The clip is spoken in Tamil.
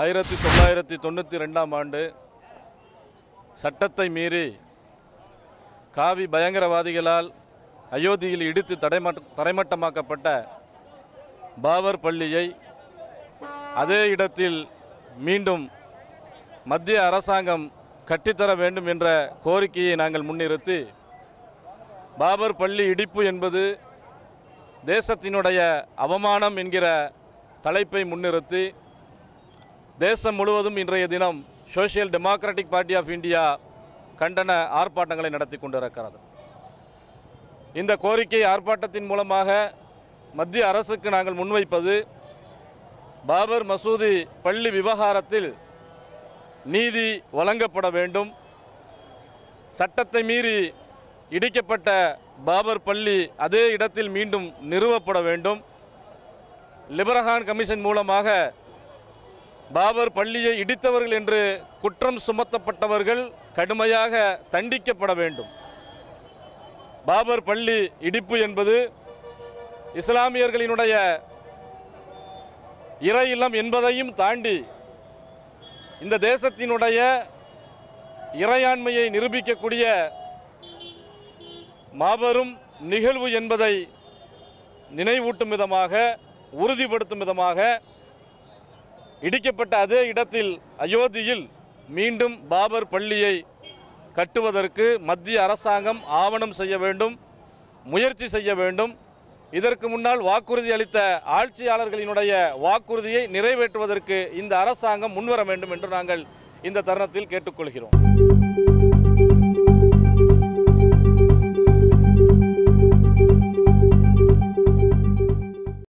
ஆயிரத்தி தொள்ளாயிரத்தி தொண்ணூற்றி ரெண்டாம் ஆண்டு சட்டத்தை மீறி காவி பயங்கரவாதிகளால் அயோத்தியில் இடித்து தடைமட்ட தரைமட்டமாக்கப்பட்ட பாபர் பள்ளியை அதே இடத்தில் மீண்டும் மத்திய அரசாங்கம் கட்டித்தர வேண்டும் என்ற கோரிக்கையை நாங்கள் முன்னிறுத்தி பாபர் பள்ளி இடிப்பு என்பது தேசத்தினுடைய அவமானம் என்கிற தலைப்பை முன்னிறுத்தி தேசம் முழுவதும் இன்றைய தினம் social democratic party of India கண்டன ஆர்ப்பாட்டங்களை நடத்தி கொண்டிருக்கிறது இந்த கோரிக்கை ஆர்ப்பாட்டத்தின் மூலமாக மத்திய அரசுக்கு நாங்கள் முன்வைப்பது பாபர் மசூதி பள்ளி விவகாரத்தில் நீதி வழங்கப்பட வேண்டும் சட்டத்தை மீறி இடிக்கப்பட்ட பாபர் பள்ளி அதே இடத்தில் மீண்டும் நிறுவப்பட வேண்டும் லிபரகான் கமிஷன் மூலமாக பாபர் பள்ளியை இடித்தவர்கள் என்று குற்றம் சுமத்தப்பட்டவர்கள் கடுமையாக தண்டிக்கப்பட வேண்டும் பாபர் பள்ளி இடிப்பு என்பது இஸ்லாமியர்களினுடைய இறை இல்லம் என்பதையும் தாண்டி இந்த தேசத்தினுடைய இறையாண்மையை நிரூபிக்கக்கூடிய மாபெரும் நிகழ்வு என்பதை நினைவூட்டும் விதமாக உறுதிப்படுத்தும் விதமாக இடிக்கப்பட்ட அதே இடத்தில் அயோத்தியில் மீண்டும் பாபர் பள்ளியை கட்டுவதற்கு மத்திய அரசாங்கம் ஆவணம் செய்ய வேண்டும் முயற்சி செய்ய வேண்டும் இதற்கு முன்னால் வாக்குறுதி அளித்த ஆட்சியாளர்களினுடைய வாக்குறுதியை நிறைவேற்றுவதற்கு இந்த அரசாங்கம் முன்வர வேண்டும் என்று நாங்கள் இந்த தருணத்தில் கேட்டுக்கொள்கிறோம்